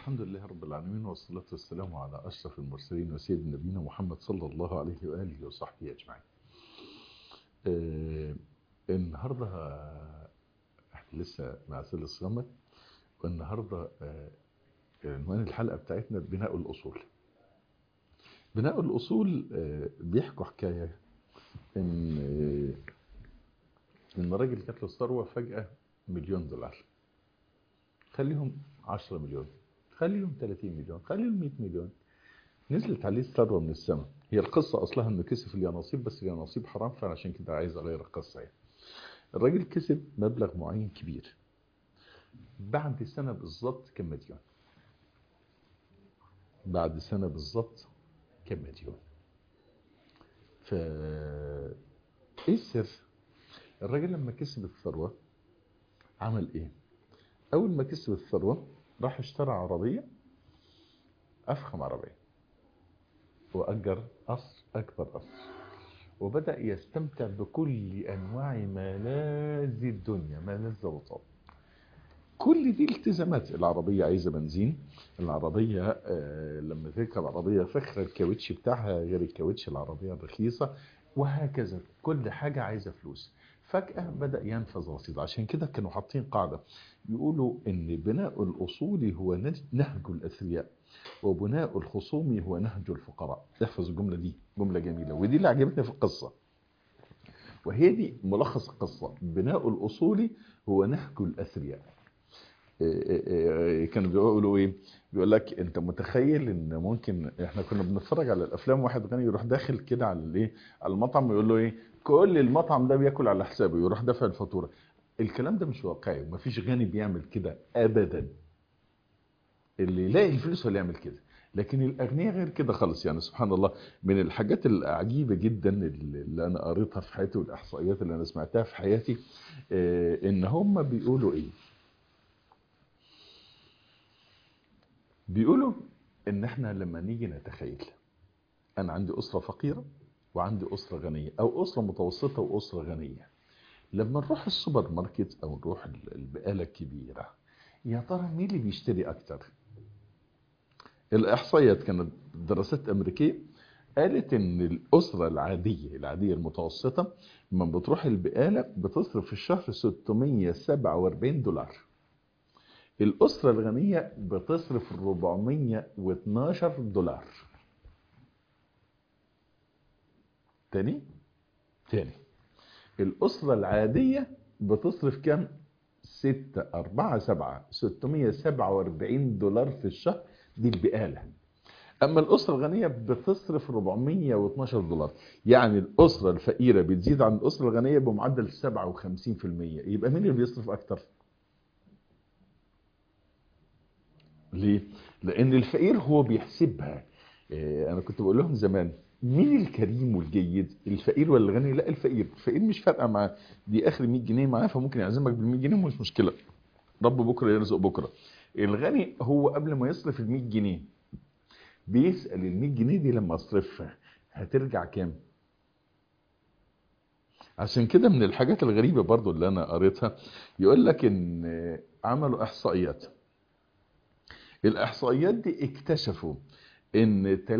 الحمد لله رب العالمين والصلاة والسلام على أشرف المرسلين وسيد نبينا محمد صلى الله عليه وآله وصحبه أجمعين آه النهاردة احنا لسه مع سيد الصمد والنهاردة آه عنوان الحلقة بتاعتنا بناء الأصول بناء الأصول آه بيحكوا حكاية إن آه إن راجل جات له ثروة فجأة مليون دولار خليهم 10 مليون خليهم 30 مليون خليهم 100 مليون نزلت عليه ثروه من السماء هي القصه اصلها انه كسب اليانصيب بس اليانصيب حرام فعشان كده عايز اغير القصه يعني الراجل كسب مبلغ معين كبير بعد سنه بالظبط كم مليون بعد سنه بالظبط كم مليون ف ايه السر الراجل لما كسب الثروه عمل ايه اول ما كسب الثروه راح اشترى عربيه افخم عربيه واجر قصر اكبر قصر وبدا يستمتع بكل انواع ملاذ الدنيا ملاذ وطاب كل دي التزامات العربية عايزة بنزين العربية آه لما تركب عربية فخرة الكاوتش بتاعها غير الكاوتش العربية الرخيصة وهكذا كل حاجة عايزة فلوس فجأة بدأ ينفذ رصيد عشان كده كانوا حاطين قاعدة يقولوا ان بناء الاصول هو نهج الاثرياء وبناء الخصوم هو نهج الفقراء احفظ الجملة دي جملة جميلة ودي اللي عجبتني في القصة وهي دي ملخص القصة بناء الاصول هو نهج الاثرياء كانوا بيقولوا ايه بيقول لك انت متخيل ان ممكن احنا كنا بنتفرج على الافلام واحد غني يروح داخل كده على الايه على المطعم ويقول له ايه كل المطعم ده بياكل على حسابه يروح دافع الفاتوره الكلام ده مش واقعي ومفيش غني بيعمل كده ابدا اللي يلاقي الفلوس هو اللي يعمل كده لكن الاغنياء غير كده خالص يعني سبحان الله من الحاجات العجيبه جدا اللي انا قريتها في حياتي والاحصائيات اللي انا سمعتها في حياتي ان هم بيقولوا ايه بيقولوا ان احنا لما نيجي نتخيل انا عندي اسره فقيره وعندي اسره غنيه او اسره متوسطه واسره غنيه لما نروح السوبر ماركت او نروح البقاله الكبيره يا ترى مين اللي بيشتري اكتر الاحصائيات كانت دراسات امريكيه قالت ان الاسره العاديه العاديه المتوسطه لما بتروح البقاله بتصرف في الشهر 647 دولار الأسرة الغنية بتصرف 412 دولار تاني تاني الأسرة العادية بتصرف كام 6 4 7 647 دولار في الشهر دي البقالة أما الأسرة الغنية بتصرف 412 دولار يعني الأسرة الفقيرة بتزيد عن الأسرة الغنية بمعدل 57% يبقى مين اللي بيصرف أكتر؟ ليه؟ لأن الفقير هو بيحسبها أنا كنت بقول لهم زمان مين الكريم والجيد؟ الفقير ولا الغني؟ لا الفقير، الفقير مش فارقة معاه دي آخر 100 جنيه معاه فممكن يعزمك بال 100 جنيه مش مشكلة. رب بكرة يرزق بكرة. الغني هو قبل ما يصرف ال 100 جنيه بيسأل ال 100 جنيه دي لما أصرفها هترجع كام؟ عشان كده من الحاجات الغريبة برضو اللي أنا قريتها يقول لك إن عملوا إحصائيات الإحصائيات دي اكتشفوا ان 23.5%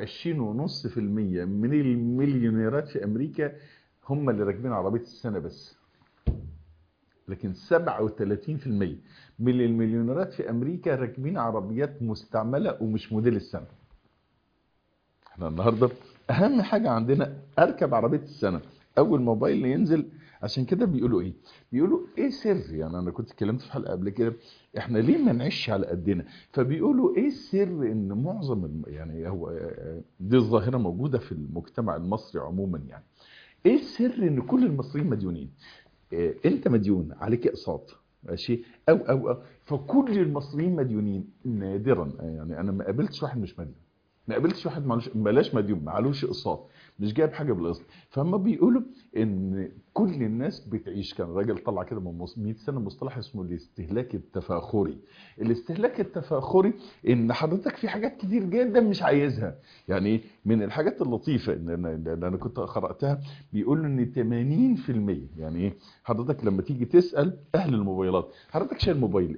من المليونيرات في امريكا هم اللي راكبين عربيه السنه بس لكن 37% من المليونيرات في امريكا راكبين عربيات مستعمله ومش موديل السنه احنا النهارده اهم حاجه عندنا اركب عربيه السنه اول موبايل ينزل عشان كده بيقولوا ايه بيقولوا ايه سر يعني انا كنت اتكلمت في حلقه قبل كده احنا ليه ما نعيش على قدنا فبيقولوا ايه السر ان معظم الم... يعني هو دي الظاهره موجوده في المجتمع المصري عموما يعني ايه السر ان كل المصريين مديونين إيه انت مديون عليك اقساط ماشي أو, او او فكل المصريين مديونين نادرا يعني انا ما قابلتش واحد مش مديون ما قابلتش واحد معلوش بلاش مديون معلوش اقساط مش جايب حاجه بالقسط فهم بيقولوا ان كل الناس بتعيش كان راجل طلع كده من 100 سنه مصطلح اسمه الاستهلاك التفاخري الاستهلاك التفاخري ان حضرتك في حاجات كتير جدا مش عايزها يعني من الحاجات اللطيفه ان انا, إن أنا كنت قراتها بيقولوا ان 80% يعني ايه حضرتك لما تيجي تسال اهل الموبايلات حضرتك شايل موبايل ايه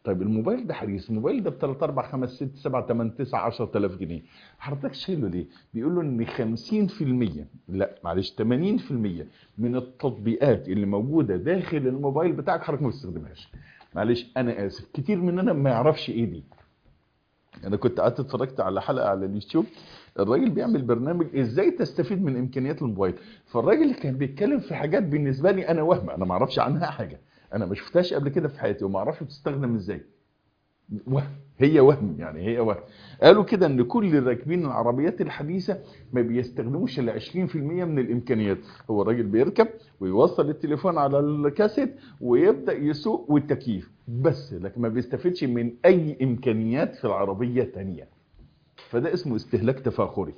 طيب الموبايل ده حديث الموبايل ده ب 3 4 5 6 7 8 9 10000 جنيه حضرتك شايله ليه بيقولوا ان 50% لا معلش 80% من التطبيقات اللي موجوده داخل الموبايل بتاعك حضرتك ما بتستخدمهاش معلش انا اسف كتير مننا ما يعرفش ايه دي انا كنت قعدت اتفرجت على حلقه على اليوتيوب الراجل بيعمل برنامج ازاي تستفيد من امكانيات الموبايل فالراجل كان بيتكلم في حاجات بالنسبه لي انا وهم انا ما اعرفش عنها حاجه انا ما شفتهاش قبل كده في حياتي وما اعرفش بتستخدم ازاي وهم هي وهم يعني هي وهم قالوا كده ان كل الراكبين العربيات الحديثه ما بيستخدموش الا 20% من الامكانيات هو الراجل بيركب ويوصل التليفون على الكاسيت ويبدا يسوق والتكييف بس لكن ما بيستفيدش من اي امكانيات في العربيه تانية فده اسمه استهلاك تفاخري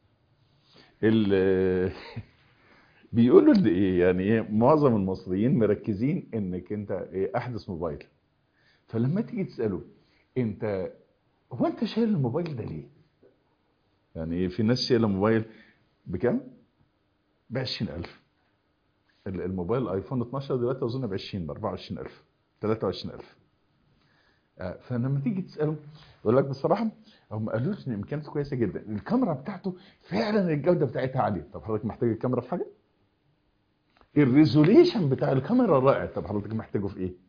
ال- بيقولوا ان ايه يعني ايه معظم المصريين مركزين انك انت إيه احدث موبايل فلما تيجي تساله انت هو انت شايل الموبايل ده ليه يعني ايه في ناس شايله موبايل بكام ب 20000 ال- الموبايل ايفون 12 دلوقتي اظن ب 20 ب 24000 23000 آه، فلما تيجي تساله يقول لك بصراحه هم قالوا لي ان امكانياته كويسه جدا الكاميرا بتاعته فعلا الجوده بتاعتها عاليه طب حضرتك محتاج الكاميرا في حاجه الريزوليشن بتاع الكاميرا رائع طب حضرتك محتاجه في ايه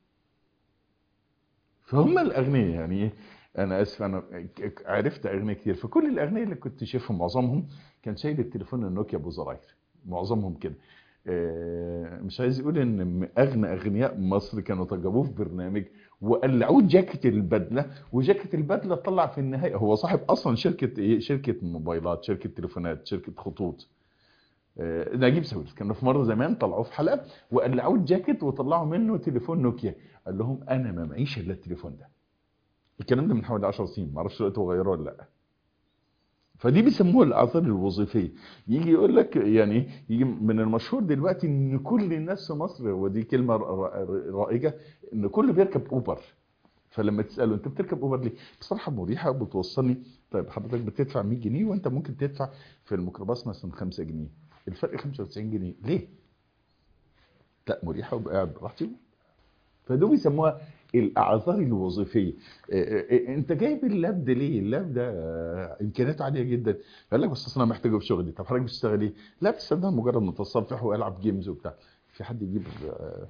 فهم الاغنياء يعني ايه انا اسف انا ك- عرفت اغنياء كتير فكل الاغنياء اللي كنت شايفهم معظمهم كان شايل التليفون النوكيا ابو زراير معظمهم كده آه، مش عايز يقول ان م- اغنى اغنياء مصر كانوا تجربوه في برنامج وقلعوه جاكيت البدله وجاكيت البدله طلع في النهايه هو صاحب اصلا شركه ايه شركه موبايلات شركه تليفونات شركه خطوط آه، نجيب ساويرس كانوا في مره زمان طلعوه في حلقه وقلعوه الجاكيت وطلعوا منه تليفون نوكيا قال لهم انا ما معيش الا التليفون ده الكلام ده من حوالي 10 سنين ما اعرفش دلوقتي هو غيره ولا لا فدي بيسموها الاعذار الوظيفيه يجي يقول لك يعني إيه؟ يجي من المشهور دلوقتي ان كل الناس في مصر ودي كلمه ر- ر- رائجه ان كل بيركب اوبر فلما تساله انت بتركب اوبر ليه؟ بصراحه مريحه بتوصلني طيب حضرتك بتدفع 100 جنيه وانت ممكن تدفع في الميكروباص مثلا 5 جنيه الفرق 95 جنيه ليه؟ لا مريحه وبقى قاعد براحتي فدول بيسموها الاعذار الوظيفيه إيه إيه انت جايب اللاب ده ليه اللاب ده آه، امكانياته عاليه جدا قال لك بس أصل انا محتاجه في شغلي طب حضرتك بتشتغل ايه لا بستخدمه مجرد متصفح والعب جيمز وبتاع في حد يجيب آه،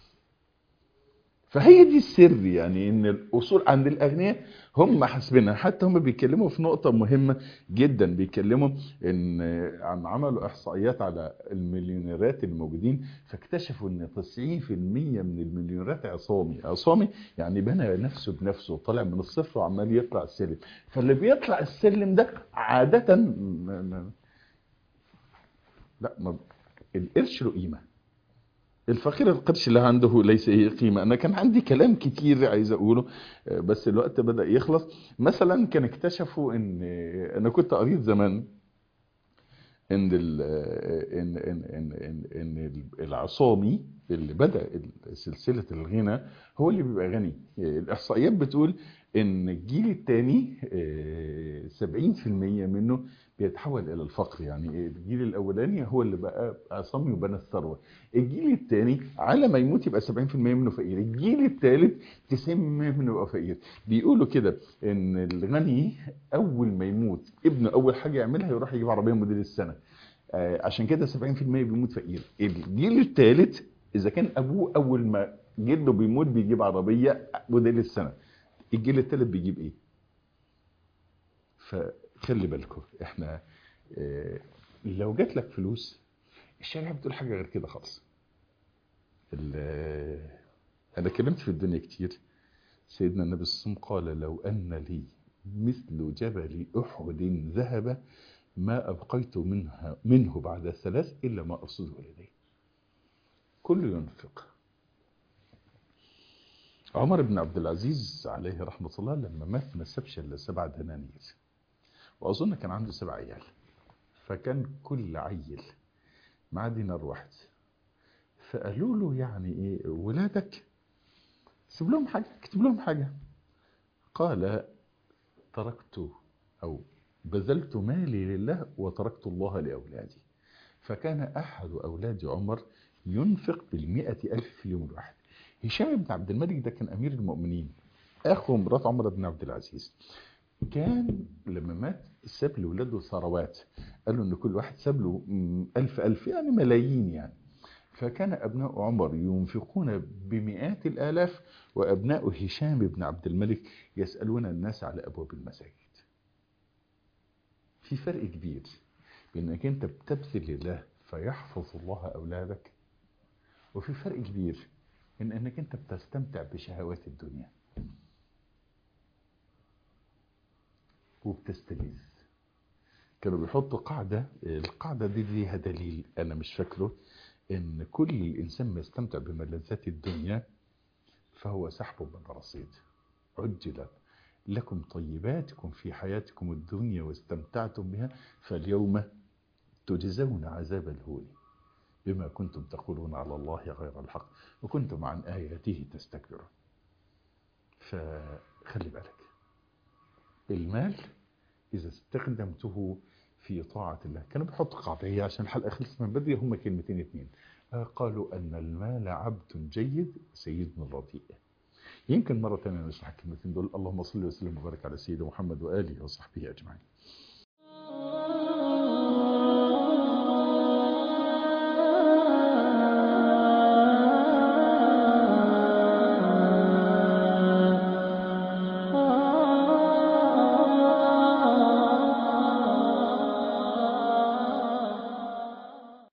فهي دي السر يعني ان الاصول عند الاغنياء هم حاسبينها حتى هم بيتكلموا في نقطه مهمه جدا بيتكلموا ان عن عملوا احصائيات على المليونيرات الموجودين فاكتشفوا ان 90% من المليونيرات عصامي عصامي يعني بنى نفسه بنفسه طالع من الصفر وعمال يطلع السلم فاللي بيطلع السلم ده عاده م- م- لا ما القرش له قيمه الفقير القرش اللي عنده ليس هي قيمة أنا كان عندي كلام كتير عايز أقوله آه، بس الوقت بدأ يخلص مثلا كان اكتشفوا إن أنا كنت قريت زمان إن ال إن إن إن إن, إن العصامي اللي بدأ سلسلة الغنى هو اللي بيبقى غني الإحصائيات بتقول إن الجيل الثاني 70% منه بيتحول إلى الفقر يعني الجيل الأولاني هو اللي بقى عصامي وبنى الثروة الجيل الثاني على ما يموت يبقى 70% منه فقير الجيل الثالث 90% منه يبقى فقير بيقولوا كده ان الغني اول ما يموت ابنه اول حاجه يعملها يروح يجيب عربيه موديل السنه آه، عشان كده 70% بيموت فقير الجيل الثالث اذا كان ابوه اول ما جده بيموت بيجيب عربيه موديل السنه الجيل الثالث بيجيب ايه فخلي بالكم احنا آه، لو جات لك فلوس الشريعه بتقول حاجه غير كده خالص ال- انا اتكلمت في الدنيا كتير سيدنا النبي صلى الله عليه وسلم قال لو ان لي مثل جبل احد ذهب ما ابقيت منها منه بعد ثلاث الا ما ارصده لدي كل ينفق عمر بن عبد العزيز عليه رحمه الله لما مات ما سابش الا سبع دنانير واظن كان عنده سبع عيال فكان كل عيل معاه دينار واحد فقالوا له يعني ايه ولادك سيب لهم حاجه اكتب لهم حاجه قال تركت او بذلت مالي لله وتركت الله لاولادي فكان احد اولاد عمر ينفق بالمئة الف في اليوم الواحد هشام بن عبد الملك ده كان امير المؤمنين اخو مرات عمر بن عبد العزيز كان لما مات ساب لاولاده ثروات قالوا ان كل واحد ساب له م، ألف ألف يعني ملايين يعني فكان أبناء عمر ينفقون بمئات الآلاف وأبناء هشام بن عبد الملك يسألون الناس على أبواب المساجد في فرق كبير بين انك انت بتبذل لله فيحفظ الله اولادك وفي فرق كبير ان انك انت بتستمتع بشهوات الدنيا وبتستلذ كانوا بيحطوا قاعدة القاعدة دي ليها دليل أنا مش فاكره إن كل الإنسان ما يستمتع بملذات الدنيا فهو سحب من رصيد عجلت لكم طيباتكم في حياتكم الدنيا واستمتعتم بها فاليوم تجزون عذاب الهون بما كنتم تقولون على الله غير الحق وكنتم عن آياته تستكبرون فخلي بالك المال إذا استخدمته في طاعة الله كانوا بيحطوا قاعدة هي عشان الحلقة خلصت من بدري هم كلمتين اتنين آه، قالوا أن المال عبد جيد سيد رديء يمكن مرة ثانية نشرح الكلمتين دول اللهم صل وسلم وبارك على سيدنا محمد وآله وصحبه أجمعين